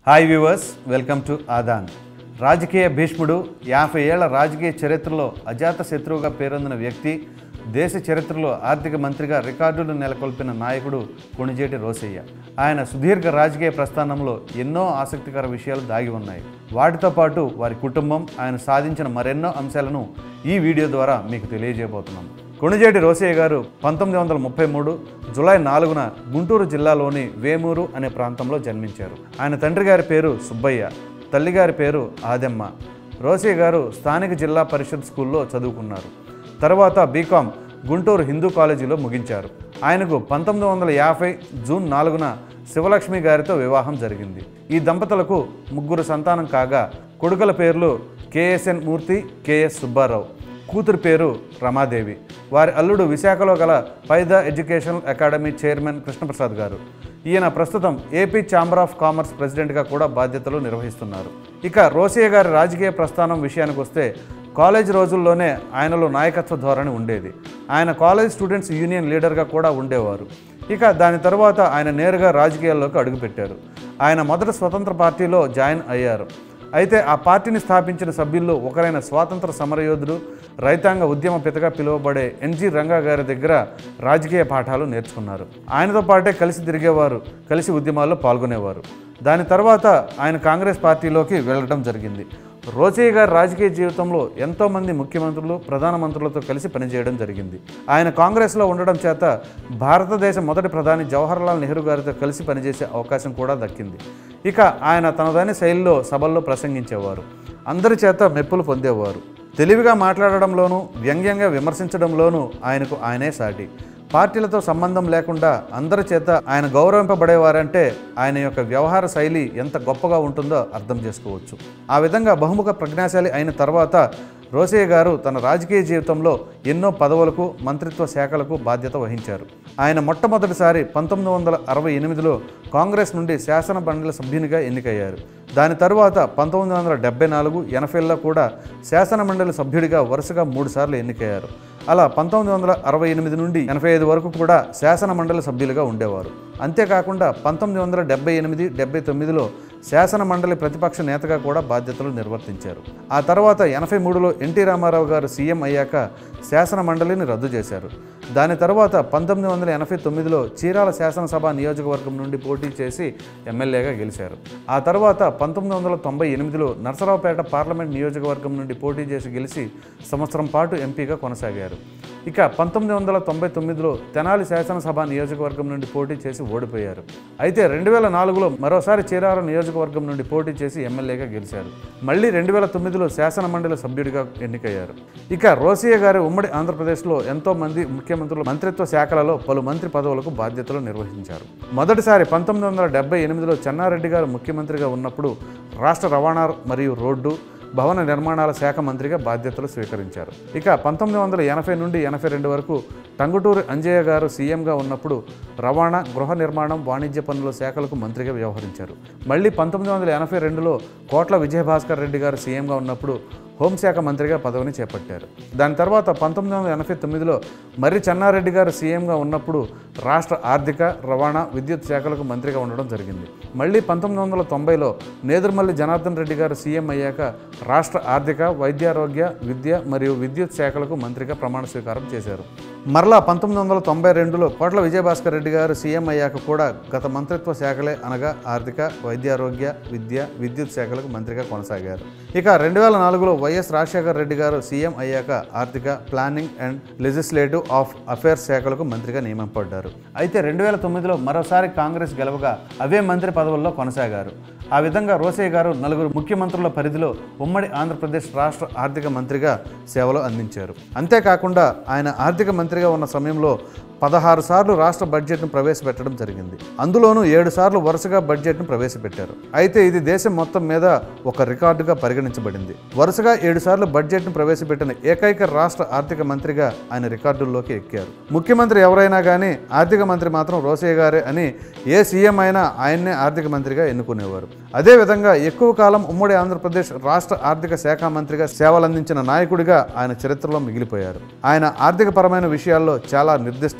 hi viewers welcome to ఆదాన్ రాజకీయ భీష్ముడు యాభై ఏళ్ల రాజకీయ చరిత్రలో అజాత శత్రువుగా పేరొందిన వ్యక్తి దేశ చరిత్రలో ఆర్థిక మంత్రిగా రికార్డులు నెలకొల్పిన నాయకుడు కొణిజేటి రోసయ్య ఆయన సుదీర్ఘ రాజకీయ ప్రస్థానంలో ఎన్నో ఆసక్తికర విషయాలు దాగి ఉన్నాయి వాటితో పాటు వారి కుటుంబం ఆయన సాధించిన మరెన్నో అంశాలను ఈ వీడియో ద్వారా మీకు తెలియజేయబోతున్నాం కొణిజేటి రోసయ్య గారు పంతొమ్మిది వందల ముప్పై మూడు జులై నాలుగున గుంటూరు జిల్లాలోని వేమూరు అనే ప్రాంతంలో జన్మించారు ఆయన తండ్రి గారి పేరు సుబ్బయ్య తల్లిగారి పేరు ఆదెమ్మ రోసయ్య గారు స్థానిక జిల్లా పరిషత్ స్కూల్లో చదువుకున్నారు తర్వాత బీకాం గుంటూరు హిందూ కాలేజీలో ముగించారు ఆయనకు పంతొమ్మిది వందల యాభై జూన్ నాలుగున శివలక్ష్మి గారితో వివాహం జరిగింది ఈ దంపతులకు ముగ్గురు సంతానం కాగా కొడుకుల పేర్లు కేఎస్ఎన్ మూర్తి కేఎస్ సుబ్బారావు కూతురు పేరు రమాదేవి వారి అల్లుడు విశాఖలో గల Paidah educational academy chairman Krishnaprasad garu ఈయన ప్రస్తుతం ఏపీ ఛాంబర్ ఆఫ్ కామర్స్ ప్రెసిడెంట్గా కూడా బాధ్యతలు నిర్వహిస్తున్నారు ఇక రోసియా గారి రాజకీయ ప్రస్థానం విషయానికి వస్తే కాలేజ్ రోజుల్లోనే ఆయనలో నాయకత్వ ధోరణి ఉండేది ఆయన కాలేజ్ స్టూడెంట్స్ యూనియన్ లీడర్గా కూడా ఉండేవారు ఇక దాని తర్వాత ఆయన నేరుగా రాజకీయాల్లోకి అడుగుపెట్టారు ఆయన మొదట స్వతంత్ర పార్టీలో జాయిన్ అయ్యారు అయితే ఆ పార్టీని స్థాపించిన సభ్యుల్లో ఒకరైన స్వాతంత్ర సమరయోధుడు రైతాంగ ఉద్యమ పితగా పిలువబడే ఎన్జి రంగా గారి దగ్గర రాజకీయ పాఠాలు నేర్చుకున్నారు ఆయనతో పాటే కలిసి తిరిగేవారు కలిసి ఉద్యమాల్లో పాల్గొనేవారు దాని తర్వాత ఆయన కాంగ్రెస్ పార్టీలోకి వెళ్ళడం జరిగింది రోచయ్య గారి రాజకీయ జీవితంలో ఎంతోమంది ముఖ్యమంత్రులు ప్రధానమంత్రులతో కలిసి పనిచేయడం జరిగింది ఆయన కాంగ్రెస్లో ఉండడం చేత భారతదేశ మొదటి ప్రధాని జవహర్లాల్ నెహ్రూ గారితో కలిసి పనిచేసే అవకాశం కూడా దక్కింది ఇక ఆయన తనదైన శైలిలో సభల్లో ప్రసంగించేవారు అందరి చేత మెప్పులు పొందేవారు తెలివిగా మాట్లాడడంలోనూ వ్యంగ్యంగా విమర్శించడంలోనూ ఆయనకు ఆయనే సాటి పార్టీలతో సంబంధం లేకుండా అందరి చేత ఆయన గౌరవింపబడేవారంటే ఆయన యొక్క వ్యవహార శైలి ఎంత గొప్పగా ఉంటుందో అర్థం చేసుకోవచ్చు ఆ విధంగా బహుముఖ ప్రజ్ఞాశాలి అయిన తర్వాత రోసయ్య గారు తన రాజకీయ జీవితంలో ఎన్నో పదవులకు మంత్రిత్వ శాఖలకు బాధ్యత వహించారు ఆయన మొట్టమొదటిసారి పంతొమ్మిది వందల అరవై ఎనిమిదిలో కాంగ్రెస్ నుండి శాసన మండలి సభ్యునిగా ఎన్నికయ్యారు దాని తరువాత పంతొమ్మిది వందల డెబ్బై నాలుగు ఎనభైలో కూడా శాసన మండలి సభ్యుడిగా వరుసగా మూడుసార్లు ఎన్నికయ్యారు అలా పంతొమ్మిది వందల అరవై ఎనిమిది నుండి ఎనభై ఐదు వరకు కూడా శాసన మండలి సభ్యులుగా ఉండేవారు అంతేకాకుండా పంతొమ్మిది వందల డెబ్బై ఎనిమిది డెబ్బై తొమ్మిదిలో శాసన మండలి ప్రతిపక్ష నేతగా కూడా బాధ్యతలు నిర్వర్తించారు ఆ తర్వాత ఎనభై మూడులో ఎన్టీ రామారావు గారు సీఎం అయ్యాక శాసన మండలిని రద్దు చేశారు దాని తర్వాత పంతొమ్మిది వందల ఎనభై తొమ్మిదిలో చీరాల శాసనసభ నియోజకవర్గం నుండి పోటీ చేసి ఎమ్మెల్యేగా గెలిచారు ఆ తర్వాత పంతొమ్మిది వందల తొంభై ఎనిమిదిలో నరసరావుపేట పార్లమెంట్ నియోజకవర్గం నుండి పోటీ చేసి గెలిచి సంవత్సరం పాటు ఎంపీగా కొనసాగారు ఇక పంతొమ్మిది వందల తొంభై తొమ్మిదిలో తెనాలి శాసనసభ నియోజకవర్గం నుండి పోటీ చేసి ఓడిపోయారు అయితే రెండు వేల నాలుగులో మరోసారి చీరాల నియోజకవర్గం నుండి పోటీ చేసి ఎమ్మెల్యేగా గెలిచారు మళ్ళీ రెండు వేల తొమ్మిదిలో శాసన మండలి సభ్యుడిగా ఎన్నికయ్యారు ఇక రోసియ గారి ఉమ్మడి ఆంధ్రప్రదేశ్లో ఎంతో మంది ముఖ్యమంత్రులు మంత్రిత్వ శాఖలలో పలు మంత్రి పదవులకు బాధ్యతలు నిర్వహించారు మొదటిసారి పంతొమ్మిది వందల డెబ్బై ఎనిమిదిలో చెన్నారెడ్డి గారు ముఖ్యమంత్రిగా ఉన్నప్పుడు రాష్ట్ర రవాణా మరియు రోడ్డు భవన నిర్మాణాల శాఖ మంత్రిగా బాధ్యతలు స్వీకరించారు ఇక పంతొమ్మిది వందల ఎనభై నుండి ఎనభై రెండు వరకు టంగుటూరి అంజయ్య గారు సీఎంగా ఉన్నప్పుడు రవాణా గృహ నిర్మాణం వాణిజ్య పనుల శాఖలకు మంత్రిగా వ్యవహరించారు మళ్ళీ పంతొమ్మిది వందల ఎనభై రెండులో కోట్ల విజయభాస్కర్ రెడ్డి గారు సీఎంగా ఉన్నప్పుడు హోంశాఖ మంత్రిగా పదవిని చేపట్టారు దాని తర్వాత పంతొమ్మిది వందల ఎనభై తొమ్మిదిలో మర్రి చెన్నారెడ్డి గారు సీఎంగా ఉన్నప్పుడు రాష్ట్ర ఆర్థిక రవాణా విద్యుత్ శాఖలకు మంత్రిగా ఉండడం జరిగింది మళ్ళీ పంతొమ్మిది వందల తొంభైలో నేదురుమల్లి జనార్దన్ రెడ్డి గారు సీఎం అయ్యాక రాష్ట్ర ఆర్థిక వైద్యారోగ్య విద్య మరియు విద్యుత్ శాఖలకు మంత్రిగా ప్రమాణ స్వీకారం చేశారు మరలా పంతొమ్మిది వందల తొంభై రెండులో కోట్ల విజయభాస్కర్ రెడ్డి గారు సీఎం అయ్యాక కూడా గత మంత్రిత్వ శాఖలే అనగా ఆర్థిక వైద్యారోగ్య విద్య విద్యుత్ శాఖలకు మంత్రిగా కొనసాగారు ఇక రెండు వేల నాలుగులో వైఎస్ రాజశేఖర రెడ్డి గారు సీఎం అయ్యాక ఆర్థిక planning and legislative of affairs శాఖలకు మంత్రిగా నియమింపబడ్డారు అయితే రెండు వేల తొమ్మిదిలో మరోసారి కాంగ్రెస్ గెలవగా అవే మంత్రి పదవుల్లో కొనసాగారు ఆ విధంగా రోసయ్య గారు నలుగురు ముఖ్యమంత్రుల పరిధిలో ఉమ్మడి ఆంధ్రప్రదేశ్ రాష్ట్ర ఆర్థిక మంత్రిగా సేవలు అందించారు అంతేకాకుండా ఆయన ఆర్థిక మంత్రిగా ఉన్న సమయంలో పదహారు సార్లు రాష్ట్ర బడ్జెట్ను ప్రవేశపెట్టడం జరిగింది అందులోనూ ఏడు సార్లు వరుసగా బడ్జెట్ను ప్రవేశపెట్టారు అయితే ఇది దేశం మొత్తం మీద ఒక రికార్డుగా పరిగణించబడింది వరుసగా ఏడు సార్లు బడ్జెట్ను ప్రవేశపెట్టిన ఏకైక రాష్ట్ర ఆర్థిక మంత్రిగా ఆయన రికార్డుల్లోకి ఎక్కారు ముఖ్యమంత్రి ఎవరైనా కానీ ఆర్థిక మంత్రి మాత్రం రోసయ్య గారే అని ఏ సీఎం అయినా ఆయన్నే ఆర్థిక మంత్రిగా ఎన్నుకునేవారు అదేవిధంగా ఎక్కువ కాలం ఉమ్మడి ఆంధ్రప్రదేశ్ రాష్ట్ర ఆర్థిక శాఖ మంత్రిగా సేవలందించిన నాయకుడిగా ఆయన చరిత్రలో మిగిలిపోయారు ఆయన ఆర్థికపరమైన విషయాల్లో చాలా నిర్దిష్టంగా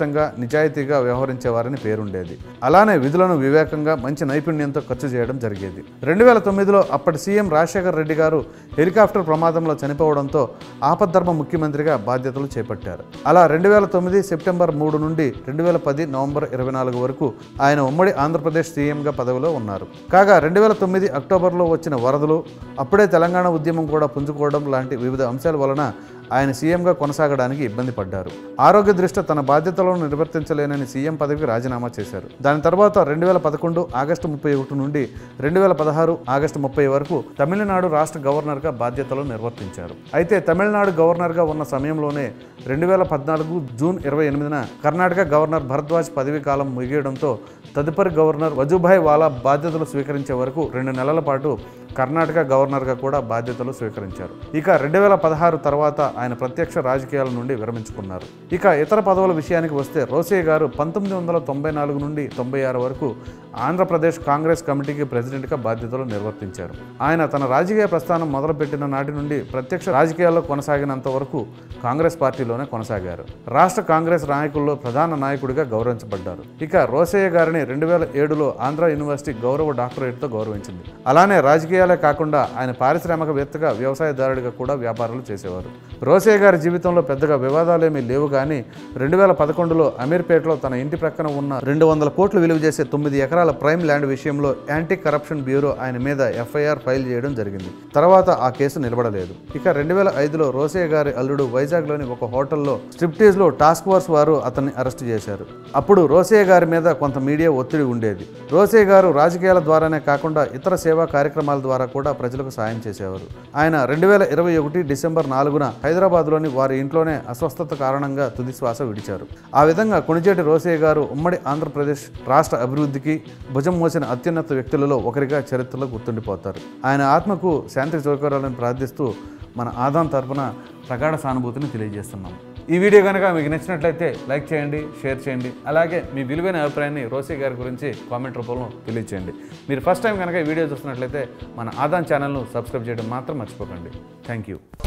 నిష్పక్షపాతంగా నిజాయితీగా వ్యవహరించేవారని పేరుండేది అలానే విధులను వివేకంగా మంచి నైపుణ్యంతో ఖర్చు చేయడం జరిగేది రెండు వేల తొమ్మిదిలో అప్పటి సీఎం రాజశేఖర రెడ్డి గారు హెలికాప్టర్ ప్రమాదంలో చనిపోవడంతో ఆపద్ధర్మ ముఖ్యమంత్రిగా బాధ్యతలు చేపట్టారు అలా రెండు వేల తొమ్మిది సెప్టెంబర్ మూడు నుండి రెండు వేల పది నవంబర్ ఇరవై నాలుగు వరకు ఆయన ఉమ్మడి ఆంధ్రప్రదేశ్ సీఎంగా పదవిలో ఉన్నారు కాగా రెండు వేల తొమ్మిది అక్టోబర్లో వచ్చిన వరదలు అప్పుడే తెలంగాణ ఉద్యమం కూడా పుంజుకోవడం లాంటి వివిధ అంశాల వలన ఆయన సీఎంగా కొనసాగడానికి ఇబ్బంది పడ్డారు ఆరోగ్య దృష్ట్యా తన బాధ్యతలను నిర్వర్తించలేనని సీఎం పదవికి రాజీనామా చేశారు దాని తర్వాత రెండు వేల పదకొండు ఆగస్టు ముప్పై ఒకటి నుండి రెండు వేల పదహారు ఆగస్టు ముప్పై వరకు తమిళనాడు రాష్ట్ర గవర్నర్గా బాధ్యతలు నిర్వర్తించారు అయితే తమిళనాడు గవర్నర్గా ఉన్న సమయంలోనే రెండు వేల పద్నాలుగు జూన్ ఇరవై ఎనిమిదిన కర్ణాటక గవర్నర్ భరద్వాజ్ పదవీ కాలం ముగియడంతో తదుపరి గవర్నర్ వజుభాయ్ వాలా బాధ్యతలు స్వీకరించే వరకు రెండు నెలల పాటు కర్ణాటక గవర్నర్గా కూడా బాధ్యతలు స్వీకరించారు ఇక రెండు వేల పదహారు తర్వాత ఆయన ప్రత్యక్ష రాజకీయాల నుండి విరమించుకున్నారు ఇక ఇతర పదవుల విషయానికి వస్తే రోసే గారు పంతొమ్మిది వందల తొంభై నాలుగు నుండి తొంభై ఆరు వరకు ఆంధ్రప్రదేశ్ కాంగ్రెస్ కమిటీకి ప్రెసిడెంట్గా బాధ్యతలు నిర్వర్తించారు ఆయన తన రాజకీయ ప్రస్థానం మొదలుపెట్టిన నాటి నుండి ప్రత్యక్ష రాజకీయాల్లో కొనసాగినంత వరకు కాంగ్రెస్ పార్టీలోనే కొనసాగారు రాష్ట్ర కాంగ్రెస్ నాయకుల్లో ప్రధాన నాయకుడిగా గౌరవించబడ్డారు ఇక రోసయ్య గారిని రెండు వేల ఏడులో ఆంధ్ర యూనివర్సిటీ గౌరవ డాక్టరేట్తో గౌరవించింది అలానే రాజకీయాలే కాకుండా ఆయన పారిశ్రామికవేత్తగా వ్యవసాయదారుడిగా కూడా వ్యాపారాలు చేసేవారు రోసయ్య గారి జీవితంలో పెద్దగా వివాదాలేమీ లేవు కానీ రెండు వేల పదకొండులో అమీర్పేటలో తన ఇంటి ప్రక్కన ఉన్న రెండు వందల కోట్లు విలువ చేసే తొమ్మిది ఎకరాల ప్రైమ్ ల్యాండ్ విషయంలో యాంటీ కరప్షన్ బ్యూరో ఆయన మీద ఎఫ్ఐఆర్ ఫైల్ చేయడం జరిగింది తర్వాత ఆ కేసు నిలబడలేదు ఇక రెండు వేల ఐదులో రోసయ్య గారి అల్లుడు వైజాగ్లోని ఒక హోటల్లో స్ట్రిప్టీస్లో టాస్క్ ఫోర్స్ వారు అతన్ని అరెస్ట్ చేశారు అప్పుడు రోసయ్య గారి మీద కొంత మీడియా ఒత్తిడి ఉండేది రోసయ్య గారు రాజకీయాల ద్వారానే కాకుండా ఇతర సేవా కార్యక్రమాల ద్వారా కూడా ప్రజలకు సాయం చేసేవారు ఆయన రెండు వేల ఇరవై ఒకటి డిసెంబర్ నాలుగున హైదరాబాద్లోని వారి ఇంట్లోనే అస్వస్థత కారణంగా తుది శ్వాస విడిచారు ఆ విధంగా కొణిజేటి రోసయ్య గారు ఉమ్మడి ఆంధ్రప్రదేశ్ రాష్ట్ర అభివృద్ధికి భుజం మోసిన అత్యున్నత వ్యక్తులలో ఒకరిగా చరిత్రలో గుర్తుండిపోతారు ఆయన ఆత్మకు శాంతి చేకూరాలని ప్రార్థిస్తూ మన ఆదాం తరపున ప్రగాఢ సానుభూతిని తెలియజేస్తున్నాం ఈ వీడియో కనుక మీకు నచ్చినట్లయితే లైక్ చేయండి షేర్ చేయండి అలాగే మీ విలువైన అభిప్రాయాన్ని రోసీ గారి గురించి కామెంట్ రూపంలో తెలియచేయండి మీరు ఫస్ట్ టైం కనుక ఈ వీడియో చూస్తున్నట్లయితే మన ఆదాన్ ఛానల్ను సబ్స్క్రైబ్ చేయడం మాత్రం మర్చిపోకండి థ్యాంక్ యూ